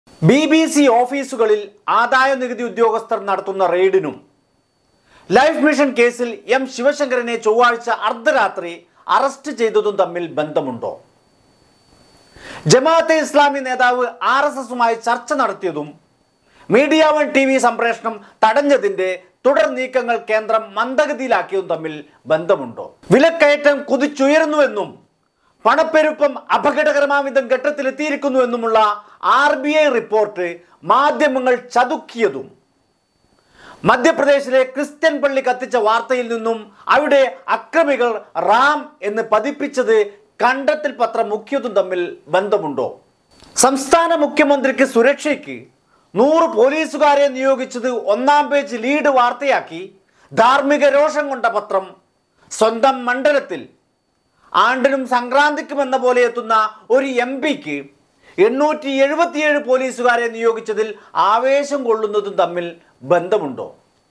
B B C ഓഫീസുകളിൽ ആദായ നികുതി ഉദ്യോഗസ്ഥർ നടത്തുന്ന റെയ്ഡിനും ലൈഫ് മിഷൻ കേസിൽ എം ശിവശങ്കരനെ ചൊവ്വാഴ്ച അർദ്ധരാത്രി അറസ്റ്റ് ചെയ്തതും തമ്മിൽ ബന്ധമുണ്ടോ ജമാഅത്തെ ഇസ്ലാമി നേതാവ് ആർ എസ് എസുമായി ചർച്ച നടത്തിയതും മീഡിയ വൺ ടി വി സംപ്രേഷണം തടഞ്ഞതിന്റെ തുടർ നീക്കങ്ങൾ കേന്ദ്രം മന്ദഗതിയിലാക്കിയതും തമ്മിൽ ബന്ധമുണ്ടോ വിലക്കയറ്റം കുതിച്ചുയരുന്നുവെന്നും പണപ്പെരുപ്പം അപകടകരമായ വിധം ഘട്ടത്തിലെത്തിയിരിക്കുന്നുവെന്നുമുള്ള ആർ ബി ഐ റിപ്പോർട്ട് മാധ്യമങ്ങൾ ചതുക്കിയതും മധ്യപ്രദേശിലെ ക്രിസ്ത്യൻ പള്ളി കത്തിച്ച വാർത്തയിൽ നിന്നും അവിടെ അക്രമികൾ റാം എന്ന് പതിപ്പിച്ചത് കണ്ടെത്തൽ പത്രം മുഖ്യതും തമ്മിൽ ബന്ധമുണ്ടോ സംസ്ഥാന മുഖ്യമന്ത്രിക്ക് സുരക്ഷയ്ക്ക് നൂറ് പോലീസുകാരെ നിയോഗിച്ചത് ഒന്നാം പേജ് ലീഡ് വാർത്തയാക്കി ധാർമ്മിക രോഷം കൊണ്ട പത്രം സ്വന്തം മണ്ഡലത്തിൽ ആണ്ടിനും സംക്രാന്തിക്കും എന്ന പോലെ എത്തുന്ന ഒരു എം പിക്ക് എണ്ണൂറ്റി എഴുപത്തിയേഴ് പോലീസുകാരെ നിയോഗിച്ചതിൽ ആവേശം കൊള്ളുന്നതും തമ്മിൽ ബന്ധമുണ്ടോ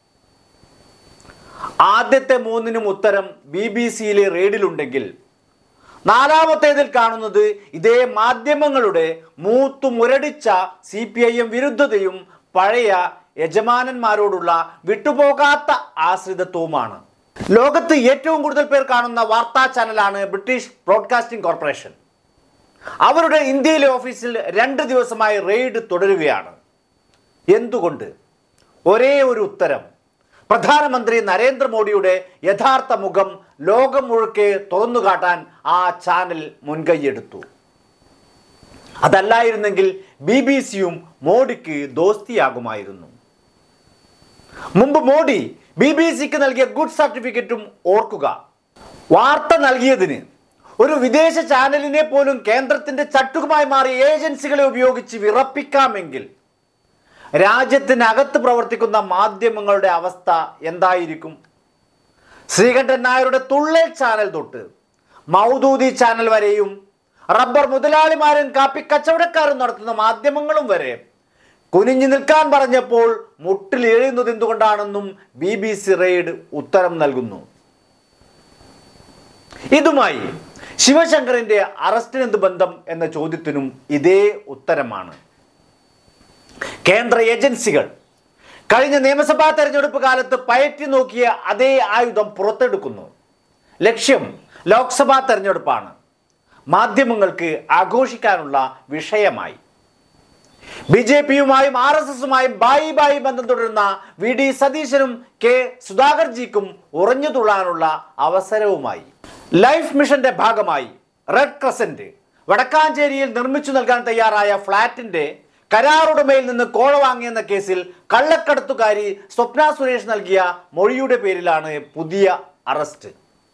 ആദ്യത്തെ മൂന്നിനും ഉത്തരം ബി ബി സിയിലെ റെയ്ഡിലുണ്ടെങ്കിൽ നാലാമത്തേതിൽ കാണുന്നത് ഇതേ മാധ്യമങ്ങളുടെ മൂത്തു മുരടിച്ച സി പി ഐ എം വിരുദ്ധതയും പഴയ യജമാനന്മാരോടുള്ള വിട്ടുപോകാത്ത ആശ്രിതത്വവുമാണ് ലോകത്ത് ഏറ്റവും കൂടുതൽ പേർ കാണുന്ന വാർത്താ ചാനലാണ് ബ്രിട്ടീഷ് ബ്രോഡ്കാസ്റ്റിംഗ് കോർപ്പറേഷൻ അവരുടെ ഇന്ത്യയിലെ ഓഫീസിൽ രണ്ട് ദിവസമായി റെയ്ഡ് തുടരുകയാണ് എന്തുകൊണ്ട് ഒരേ ഒരു ഉത്തരം പ്രധാനമന്ത്രി നരേന്ദ്രമോദിയുടെ യഥാർത്ഥ മുഖം ലോകം മുഴുക്കെ തുറന്നു കാട്ടാൻ ആ ചാനൽ മുൻകൈയെടുത്തു അതല്ലായിരുന്നെങ്കിൽ ബി ബി സിയും മോഡിക്ക് ദോസ്തിയാകുമായിരുന്നു മുമ്പ് മോഡി ബി ബി സിക്ക് നൽകിയ ഗുഡ് സർട്ടിഫിക്കറ്റും ഓർക്കുക വാർത്ത നൽകിയതിന് ഒരു വിദേശ ചാനലിനെ പോലും കേന്ദ്രത്തിന്റെ ചട്ടുകമായി മാറിയ ഏജൻസികളെ ഉപയോഗിച്ച് വിറപ്പിക്കാമെങ്കിൽ രാജ്യത്തിനകത്ത് പ്രവർത്തിക്കുന്ന മാധ്യമങ്ങളുടെ അവസ്ഥ എന്തായിരിക്കും ശ്രീകണ്ഠൻ നായരുടെ തുള്ളൽ ചാനൽ തൊട്ട് മൗദൂദി ചാനൽ വരെയും റബ്ബർ മുതലാളിമാരും കാപ്പി കച്ചവടക്കാരും നടത്തുന്ന മാധ്യമങ്ങളും വരെ കുനിഞ്ഞു നിൽക്കാൻ പറഞ്ഞപ്പോൾ മുട്ടിൽ എഴുതുന്നത് എന്തുകൊണ്ടാണെന്നും ബി ബി സി റെയ്ഡ് ഉത്തരം നൽകുന്നു ഇതുമായി ശിവശങ്കറിന്റെ അറസ്റ്റിന് എന്ത് ബന്ധം എന്ന ചോദ്യത്തിനും ഇതേ ഉത്തരമാണ് കേന്ദ്ര ഏജൻസികൾ കഴിഞ്ഞ നിയമസഭാ തെരഞ്ഞെടുപ്പ് കാലത്ത് പയറ്റി നോക്കിയ അതേ ആയുധം പുറത്തെടുക്കുന്നു ലക്ഷ്യം ലോക്സഭാ തെരഞ്ഞെടുപ്പാണ് മാധ്യമങ്ങൾക്ക് ആഘോഷിക്കാനുള്ള വിഷയമായി ബി ജെ പിയുമായും ആർ എസ് എസുമായും ബായി ബായി ബന്ധം തുടരുന്ന വി ഡി സതീശനും കെ സുധാകർജിക്കും ഉറഞ്ഞു തുള്ളാനുള്ള അവസരവുമായി ലൈഫ് മിഷന്റെ ഭാഗമായി റെഡ് ക്രസന്റ് വടക്കാഞ്ചേരിയിൽ നിർമ്മിച്ചു നൽകാൻ തയ്യാറായ ഫ്ളാറ്റിന്റെ കരാറുടമയിൽ നിന്ന് കോഴ വാങ്ങിയെന്ന കേസിൽ കള്ളക്കടത്തുകാരി സ്വപ്ന സുരേഷ് നൽകിയ മൊഴിയുടെ പേരിലാണ് പുതിയ അറസ്റ്റ്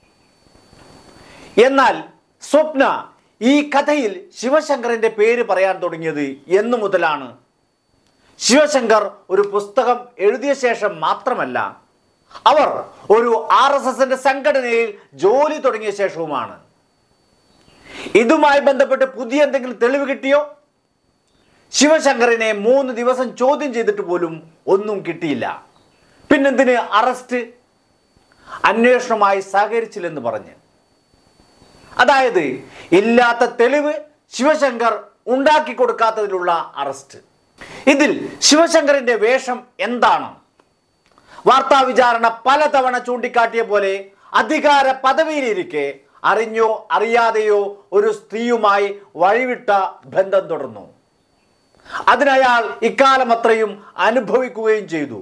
എന്നാൽ സ്വപ്ന ഈ കഥയിൽ ശിവശങ്കറിന്റെ പേര് പറയാൻ തുടങ്ങിയത് എന്നു മുതലാണ് ശിവശങ്കർ ഒരു പുസ്തകം എഴുതിയ ശേഷം മാത്രമല്ല അവർ ഒരു ആർ എസ് എസിന്റെ സംഘടനയിൽ ജോലി തുടങ്ങിയ ശേഷവുമാണ് ഇതുമായി ബന്ധപ്പെട്ട് പുതിയ എന്തെങ്കിലും തെളിവ് കിട്ടിയോ ശിവശങ്കറിനെ മൂന്ന് ദിവസം ചോദ്യം ചെയ്തിട്ട് പോലും ഒന്നും കിട്ടിയില്ല പിന്നെന്തിന് അറസ്റ്റ് അന്വേഷണവുമായി സഹകരിച്ചില്ലെന്ന് പറഞ്ഞ് അതായത് ഇല്ലാത്ത തെളിവ് ശിവശങ്കർ ഉണ്ടാക്കി കൊടുക്കാത്തതിലുള്ള അറസ്റ്റ് ഇതിൽ ശിവശങ്കറിന്റെ വേഷം എന്താണ് വാർത്താ വിചാരണ പലതവണ ചൂണ്ടിക്കാട്ടിയ പോലെ അധികാര പദവിയിലിരിക്കെ അറിഞ്ഞോ അറിയാതെയോ ഒരു സ്ത്രീയുമായി വഴിവിട്ട ബന്ധം തുടർന്നു അതിനയാൾ ഇക്കാലം അത്രയും അനുഭവിക്കുകയും ചെയ്തു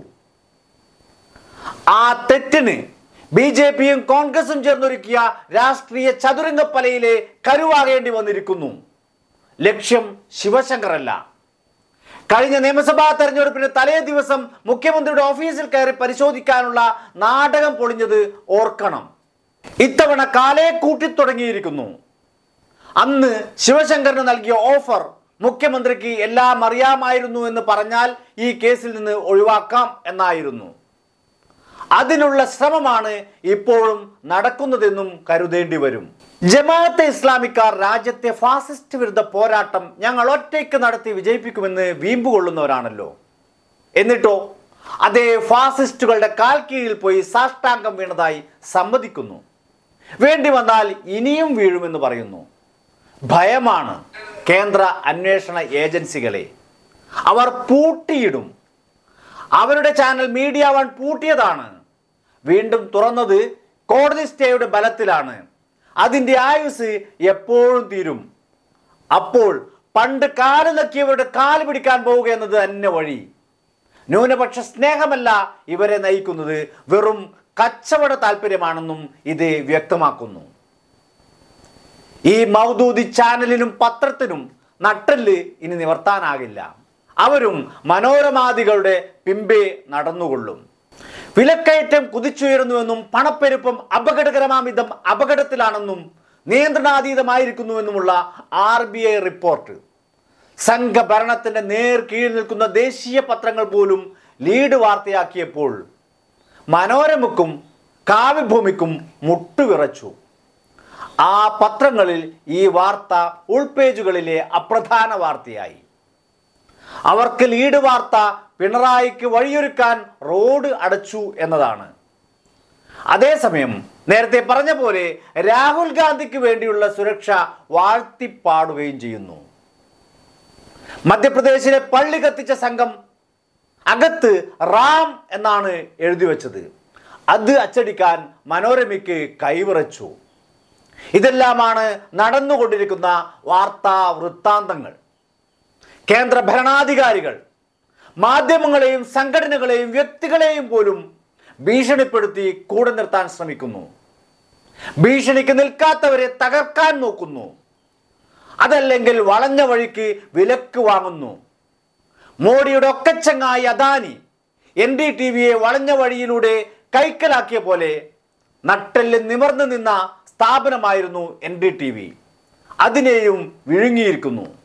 ആ തെറ്റിന് ബി ജെ പിയും കോൺഗ്രസും ചേർന്നൊരുക്കിയ രാഷ്ട്രീയ ചതുരംഗപ്പലയിലെ കരുവാകേണ്ടി വന്നിരിക്കുന്നു ലക്ഷ്യം ശിവശങ്കറല്ല കഴിഞ്ഞ നിയമസഭാ തെരഞ്ഞെടുപ്പിന് തലേ ദിവസം മുഖ്യമന്ത്രിയുടെ ഓഫീസിൽ കയറി പരിശോധിക്കാനുള്ള നാടകം പൊളിഞ്ഞത് ഓർക്കണം ഇത്തവണ കാലേ കൂട്ടി തുടങ്ങിയിരിക്കുന്നു അന്ന് ശിവശങ്കറിന് നൽകിയ ഓഫർ മുഖ്യമന്ത്രിക്ക് എല്ലാം അറിയാമായിരുന്നു എന്ന് പറഞ്ഞാൽ ഈ കേസിൽ നിന്ന് ഒഴിവാക്കാം എന്നായിരുന്നു അതിനുള്ള ശ്രമമാണ് ഇപ്പോഴും നടക്കുന്നതെന്നും കരുതേണ്ടി വരും ജമാഅത്തെ ഇസ്ലാമിക്കാർ രാജ്യത്തെ ഫാസിസ്റ്റ് വിരുദ്ധ പോരാട്ടം ഞങ്ങൾ ഒറ്റയ്ക്ക് നടത്തി വിജയിപ്പിക്കുമെന്ന് വീമ്പ് കൊള്ളുന്നവരാണല്ലോ എന്നിട്ടോ അതേ ഫാസിസ്റ്റുകളുടെ കാൽ കീഴിൽ പോയി സാഷ്ടാംഗം വീണതായി സമ്മതിക്കുന്നു വേണ്ടി വന്നാൽ ഇനിയും വീഴുമെന്ന് പറയുന്നു ഭയമാണ് കേന്ദ്ര അന്വേഷണ ഏജൻസികളെ അവർ പൂട്ടിയിടും അവരുടെ ചാനൽ മീഡിയ വൺ പൂട്ടിയതാണ് വീണ്ടും തുറന്നത് കോടതി സ്റ്റേയുടെ ബലത്തിലാണ് അതിൻ്റെ ആയുസ് എപ്പോഴും തീരും അപ്പോൾ പണ്ട് കാല് നക്കിയവരുടെ കാല് പിടിക്കാൻ പോവുക എന്നത് തന്നെ വഴി ന്യൂനപക്ഷ സ്നേഹമല്ല ഇവരെ നയിക്കുന്നത് വെറും കച്ചവട താല്പര്യമാണെന്നും ഇത് വ്യക്തമാക്കുന്നു ഈ മൗദൂദി ചാനലിനും പത്രത്തിനും നട്ടല് ഇനി നിവർത്താനാകില്ല അവരും മനോരമാദികളുടെ പിമ്പേ നടന്നുകൊള്ളും വിലക്കയറ്റം കുതിച്ചുയരുന്നുവെന്നും പണപ്പെരുപ്പം അപകടകരമാമിതം അപകടത്തിലാണെന്നും നിയന്ത്രണാതീതമായിരിക്കുന്നുവെന്നുമുള്ള ആർ ബി ഐ റിപ്പോർട്ട് സംഘഭരണത്തിന്റെ നേർ കീഴിൽ നിൽക്കുന്ന ദേശീയ പത്രങ്ങൾ പോലും ലീഡ് വാർത്തയാക്കിയപ്പോൾ മനോരമയ്ക്കും കാവ്യഭൂമിക്കും മുട്ടുവിറച്ചു ആ പത്രങ്ങളിൽ ഈ വാർത്ത ഉൾപേജുകളിലെ അപ്രധാന വാർത്തയായി അവർക്ക് ലീഡ് വാർത്ത പിണറായിക്ക് വഴിയൊരുക്കാൻ റോഡ് അടച്ചു എന്നതാണ് അതേസമയം നേരത്തെ പറഞ്ഞ പോലെ രാഹുൽ ഗാന്ധിക്ക് വേണ്ടിയുള്ള സുരക്ഷ വാഴ്ത്തിപ്പാടുകയും ചെയ്യുന്നു മധ്യപ്രദേശിലെ പള്ളി കത്തിച്ച സംഘം അകത്ത് റാം എന്നാണ് എഴുതി വച്ചത് അത് അച്ചടിക്കാൻ മനോരമയ്ക്ക് കൈവിറച്ചു ഇതെല്ലാമാണ് നടന്നുകൊണ്ടിരിക്കുന്ന വാർത്താ വൃത്താന്തങ്ങൾ കേന്ദ്ര ഭരണാധികാരികൾ മാധ്യമങ്ങളെയും സംഘടനകളെയും വ്യക്തികളെയും പോലും ഭീഷണിപ്പെടുത്തി കൂടെ നിർത്താൻ ശ്രമിക്കുന്നു ഭീഷണിക്ക് നിൽക്കാത്തവരെ തകർക്കാൻ നോക്കുന്നു അതല്ലെങ്കിൽ വളഞ്ഞ വഴിക്ക് വിലക്ക് വാങ്ങുന്നു മോഡിയുടെ ഒക്കച്ചങ്ങായി അദാനി എൻ ഡി ടി വിയെ വളഞ്ഞ വഴിയിലൂടെ കൈക്കലാക്കിയ പോലെ നട്ടെല്ല് നിവർന്നു നിന്ന സ്ഥാപനമായിരുന്നു എൻ ഡി ടി വി അതിനെയും വിഴുങ്ങിയിരിക്കുന്നു